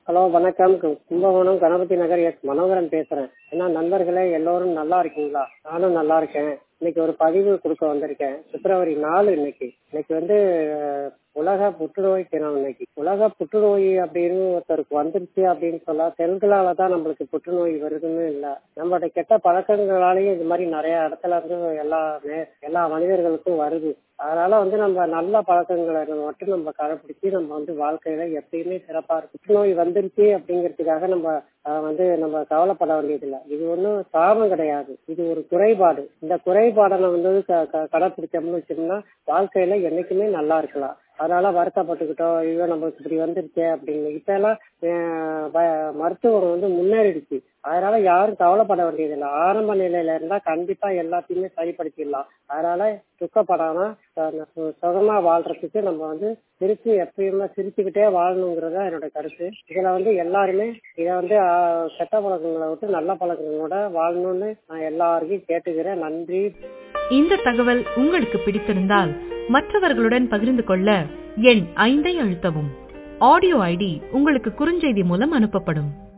hello வணக்கம் கு- Kumbakonam Ganapathi Nagar S Manoharan பேசுறேன் என்ன நண்பர்களே எல்லோரும் நல்லா இருக்கீங்களா நானும் நல்லா இருக்கேன் இன்னைக்கு ஒரு பதிவு கொடுக்க வந்திருக்கேன் பிப்ரவரி நாலு இன்னைக்கு இன்னைக்கு வந்து அஹ், உலக புற்றுநோய் தினம் இன்னைக்கு உலக புற்றுநோய் அப்படின்னு ஒருத்தருக்கு வந்துருச்சு அப்படின்னு சொல்ல செல்களால தான் நம்மளுக்கு புற்றுநோய் வருதுன்னு இல்ல நம்மளுடைய கெட்ட பழக்கங்களாலேயும் இது மாதிரி நிறைய இடத்துல இருந்து எல்லா நே- எல்லா மனிதர்களுக்கும் வருது அதனால வந்து நம்ம நல்ல பழக்கங்களை மட்டும் நம்ம கடைபிடிச்சு நம்ம வந்து வாழ்க்கையில எப்பயுமே சிறப்பா இருக்கும் புற்றுநோய் வந்துருச்சு அப்படிங்கிறதுக்காக நம்ம அஹ், வந்து நம்ம கவலைப்பட வேண்டியதில்லை இது ஒன்றும் சாபம் கிடையாது இது ஒரு குறைபாடு இந்த குறைபாடை நம்ம வந்து க- க- கடைபிடிச்சோம்னு வச்சோம்னா வாழ்க்கையில என்னைக்குமே நல்லா இருக்கலாம் அதனால வருத்தப்பட்டுக்கிட்டோம் ஐயோ நம்மளுக்கு இப்படி வந்துருச்சே அப்படின்னு இப்ப எல்லாம் அஹ், வ- மருத்துவம் வந்து முன்னேறிடுச்சு அதனால யாரும் கவலைப்பட வேண்டியதில்லை ஆரம்ப நிலையில இருந்தா கண்டிப்பா எல்லாத்தையுமே சரிப்படுத்திடலாம் அதனால துக்கப்படாம ச- சு- சுகமா வாழ்றதுக்கு நம்ம வந்து சிரிச்சு எப்பயுமே சிரிச்சுக்கிட்டே வாழணுங்கிறத என்னோட கருத்து இதுல வந்து எல்லாருமே இதை வந்து ஆஹ், கெட்ட பழக்கங்களை விட்டு நல்ல பழக்கங்களோட வாழணும்னு நான் எல்லாருக்கும் கேட்டுக்கிறேன் நன்றி இந்த தகவல் உங்களுக்கு பிடித்திருந்தால் மற்றவர்களுடன் பகிர்ந்து கொள்ள எண் ஐந்தை அழுத்தவும் ஆடியோ ஐடி உங்களுக்கு குறுஞ்செய்தி மூலம் அனுப்பப்படும்